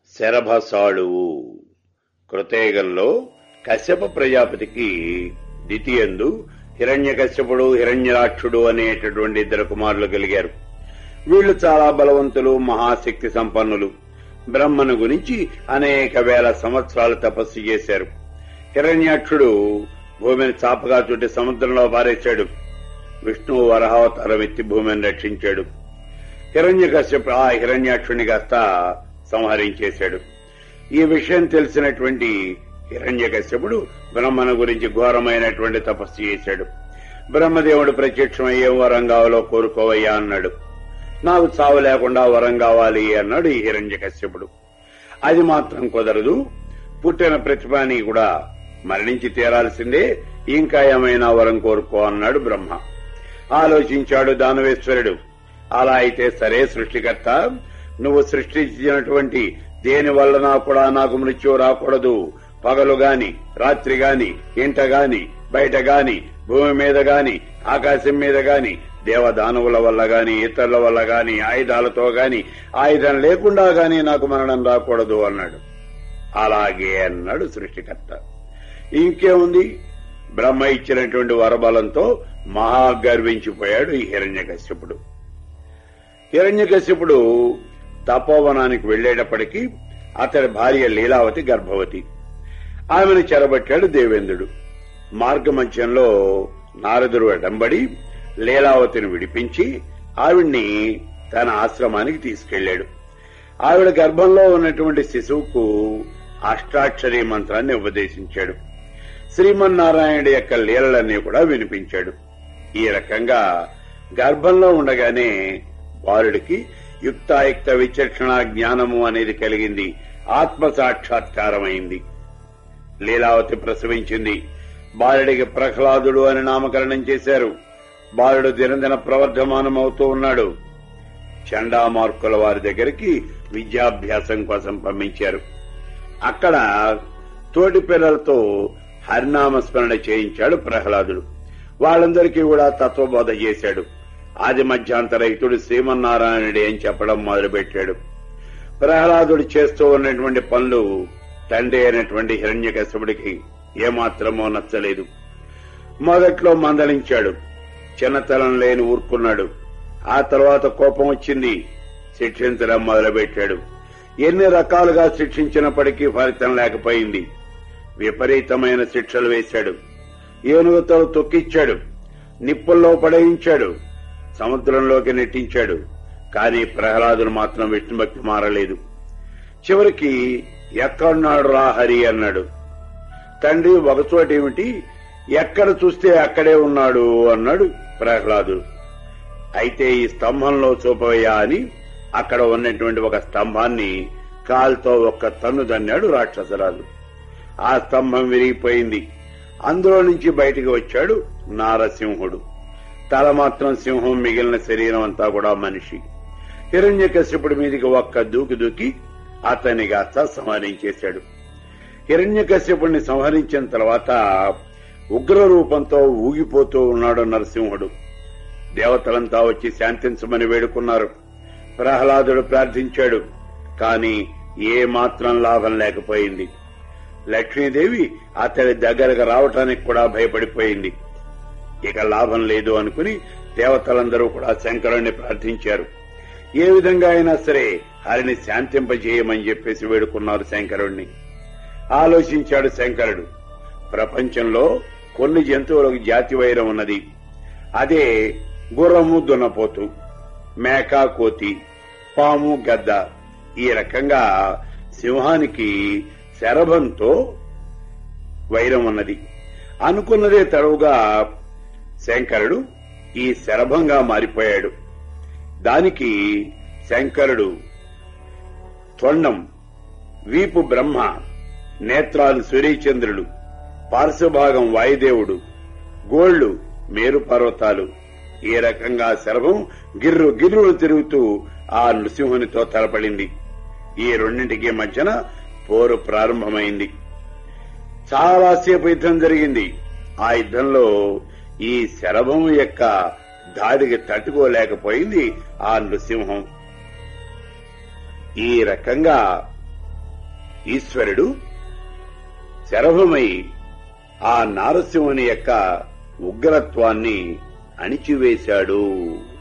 శరభసాళువు కృతయుగంలో కశ్యప ప్రజాపతికి ద్వితీయందు హిరణ్యకశ్యపుడు హిరణ్యరాక్షుడు అనేటటువంటి ఇద్దరు కుమారులు కలిగారు వీళ్లు చాలా బలవంతులు మహాశక్తి సంపన్నులు బ్రహ్మను గురించి అనేక వేల సంవత్సరాలు తపస్సు చేశారు హిరణ్యాక్షుడు భూమిని చాపగా చుట్టి సముద్రంలో పారేశాడు విష్ణువు వరహావతారం ఎత్తి భూమిని రక్షించాడు హిరణ్యకశ్యపు ఆ హిరణ్యాక్షుని కాస్త సంహరించేశాడు ఈ విషయం తెలిసినటువంటి హిరణ్యకశ్యపుడు బ్రహ్మను గురించి ఘోరమైనటువంటి తపస్సు చేశాడు బ్రహ్మదేవుడు ప్రత్యక్షమయ్యే వరం కావాలో కోరుకోవయ్యా అన్నాడు నాకు చావు లేకుండా వరం కావాలి అన్నాడు ఈ హిరణ్యకశ్యపుడు అది మాత్రం కుదరదు పుట్టిన ప్రతిభాని కూడా మరణించి తీరాల్సిందే ఇంకా ఏమైనా వరం కోరుకో అన్నాడు బ్రహ్మ ఆలోచించాడు దానవేశ్వరుడు అలా అయితే సరే సృష్టికర్త నువ్వు సృష్టించినటువంటి దేని వలన కూడా నాకు మృత్యు రాకూడదు పగలు గాని రాత్రి గాని ఇంట గాని బయట గాని భూమి మీద గాని ఆకాశం మీద గాని దేవదానవుల వల్ల గాని ఇతరుల వల్ల గాని ఆయుధాలతో గాని ఆయుధం లేకుండా గాని నాకు మరణం రాకూడదు అన్నాడు అలాగే అన్నాడు సృష్టికర్త ఇంకేముంది బ్రహ్మ ఇచ్చినటువంటి వరబలంతో మహాగర్వించిపోయాడు ఈ హిరణ్యకశ్యపుడు హిరణ్యకశ్యపుడు తపోవనానికి వెళ్లేటప్పటికీ అతడి భార్య లీలావతి గర్భవతి ఆమెను చెరబట్టాడు దేవేంద్రుడు మార్గమధ్యంలో నారదుడు అడంబడి లీలావతిని విడిపించి ఆవిడ్ని తన ఆశ్రమానికి తీసుకెళ్లాడు ఆవిడ గర్భంలో ఉన్నటువంటి శిశువుకు అష్టాక్షరీ మంత్రాన్ని ఉపదేశించాడు శ్రీమన్నారాయణుడి యొక్క లీలలన్నీ కూడా వినిపించాడు ఈ రకంగా గర్భంలో ఉండగానే బాలుడికి యుక్తాయుక్త విచక్షణ జ్ఞానము అనేది కలిగింది ఆత్మ సాక్షాత్కారమైంది లీలావతి ప్రసవించింది బాలుడికి ప్రహ్లాదుడు అని నామకరణం చేశారు బాలుడు దినదిన ప్రవర్ధమానం అవుతూ ఉన్నాడు చండామార్కుల వారి దగ్గరికి విద్యాభ్యాసం కోసం పంపించారు అక్కడ తోటి పిల్లలతో హరినామస్మరణ చేయించాడు ప్రహ్లాదుడు వాళ్ళందరికీ కూడా తత్వబోధ చేశాడు ఆది మధ్యాంతరహితుడు శ్రీమన్నారాయణుడే అని చెప్పడం మొదలుపెట్టాడు ప్రహ్లాదుడు చేస్తూ ఉన్నటువంటి పనులు తండ్రి అయినటువంటి హిరణ్యకశపుడికి ఏమాత్రమో నచ్చలేదు మొదట్లో మందలించాడు చిన్నతనం లేని ఊరుకున్నాడు ఆ తర్వాత కోపం వచ్చింది శిక్షించడం మొదలుపెట్టాడు ఎన్ని రకాలుగా శిక్షించినప్పటికీ ఫలితం లేకపోయింది విపరీతమైన శిక్షలు వేశాడు ఏనుగుతో తొక్కిచ్చాడు నిప్పుల్లో పడేయించాడు సముద్రంలోకి నెట్టించాడు కానీ ప్రహ్లాదును మాత్రం విష్ణుభక్తి మారలేదు చివరికి ఎక్కడున్నాడు రా హరి అన్నాడు తండ్రి ఒకచోట ఏమిటి ఎక్కడ చూస్తే అక్కడే ఉన్నాడు అన్నాడు ప్రహ్లాదుడు అయితే ఈ స్తంభంలో చూపవయ్యా అని అక్కడ ఉన్నటువంటి ఒక స్తంభాన్ని కాల్తో ఒక్క తన్ను దన్నాడు రాక్షసరాజు ఆ స్తంభం విరిగిపోయింది అందులో నుంచి బయటికి వచ్చాడు నారసింహుడు తల మాత్రం సింహం మిగిలిన శరీరం అంతా కూడా మనిషి హిరణ్యకశ్యపుడి మీదికి ఒక్క దూకి దూకి అతన్ని కాస్త సంహరించేశాడు హిరణ్యకశ్యపుడిని సంహరించిన తర్వాత ఉగ్ర రూపంతో ఊగిపోతూ ఉన్నాడు నరసింహుడు దేవతలంతా వచ్చి శాంతించమని వేడుకున్నారు ప్రహ్లాదుడు ప్రార్థించాడు కాని ఏ మాత్రం లాభం లేకపోయింది లక్ష్మీదేవి అతడి దగ్గరకు రావటానికి కూడా భయపడిపోయింది ఇక లాభం లేదు అనుకుని దేవతలందరూ కూడా శంకరుణ్ణి ప్రార్థించారు ఏ విధంగా అయినా సరే హరిని శాంతింపజేయమని చెప్పేసి వేడుకున్నారు శంకరుణ్ణి ఆలోచించాడు శంకరుడు ప్రపంచంలో కొన్ని జంతువులకు జాతి వైరం ఉన్నది అదే గుర్రము దున్నపోతు మేక కోతి పాము గద్ద ఈ రకంగా సింహానికి శరభంతో వైరం ఉన్నది అనుకున్నదే తడవుగా శంకరుడు ఈ శరభంగా మారిపోయాడు దానికి శంకరుడు తొండం వీపు బ్రహ్మ నేత్రాలు సూర్యచంద్రుడు పార్శ్వభాగం వాయుదేవుడు గోళ్లు మేరు పర్వతాలు ఈ రకంగా శరభం గిర్రు గిర్రులు తిరుగుతూ ఆ నృసింహునితో తలపడింది ఈ రెండింటికి మధ్యన పోరు ప్రారంభమైంది చాలాసేపు యుద్ధం జరిగింది ఆ యుద్ధంలో ఈ శరభం యొక్క దాడికి తట్టుకోలేకపోయింది ఆ నృసింహం ఈ రకంగా ఈశ్వరుడు శరభమై ఆ నారసింహుని యొక్క ఉగ్రత్వాన్ని అణిచివేశాడు